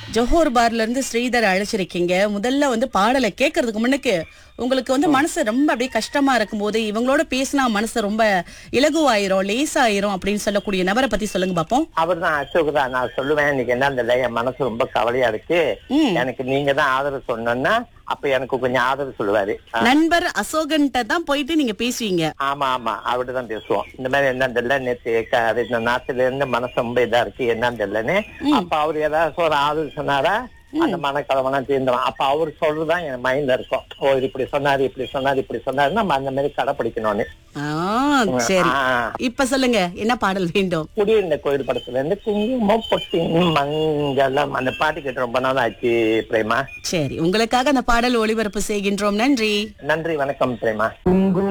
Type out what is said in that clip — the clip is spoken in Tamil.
ஜோஹர் பார்ல இருந்து ஸ்ரீதர் அழைச்சிருக்கீங்க முதல்ல வந்து பாடலை கேட்கறதுக்கு முன்னுக்கு உங்களுக்கு வந்து மனசு ரொம்ப அப்படியே கஷ்டமா இருக்கும்போது இவங்களோட பேசினா மனசு ரொம்ப இலகுவாயிரும் லேசாயிரும் அப்படின்னு சொல்லக்கூடிய நபரை பத்தி சொல்லுங்க பாப்போம் அவர் தான் அசோக் தான் நான் சொல்லுவேன் இன்னைக்கு என்ன இந்த என் மனசு ரொம்ப கவலையா இருக்கு ம். எனக்கு நீங்க தான் ஆதரவு சொன்னோன்னா அப்ப எனக்கு கொஞ்சம் ஆதரவு சொல்லுவாரு ஆ, நண்பர் அசோகன்ட்ட தான் போயிட்டு நீங்க பேசுவீங்க ஆமா ஆமா அவர்கிட்ட தான் பேசுவோம் இந்த மாதிரி என்ன தெரியல நேத்து க- அது இந்த நாட்டுல இருந்து மனசு ரொம்ப இதா இருக்கு என்னன்னு தெரியலன்னு அப்ப அவர் ஏதாவது ஒரு ஆதரவு சொன்னாரா அந்த மனக்கலவெல்லாம் தீர்ந்துடும் அப்ப அவர் சொல்றதுதான் என் மைண்ட்ல இருக்கும் ஓ இது இப்படி சொன்னாரு இப்படி சொன்னாரு இப்படி சொன்னாரு நம்ம அந்த மாதிரி கடைப்பிடிக்கணும்னு ஆ, சரி ஆ. இப்ப சொல்லுங்க என்ன பாடல் வேண்டும் குடியிருந்த கோயில் படத்துல இருந்து குங்குமம் பொட்டின் மங்களம் அந்த பாட்டு கேட்டு ரொம்ப நாள் ஆச்சு பிரேமா சரி உங்களுக்காக அந்த பாடல் ஒளிபரப்பு செய்கின்றோம் நன்றி நன்றி வணக்கம் பிரேமா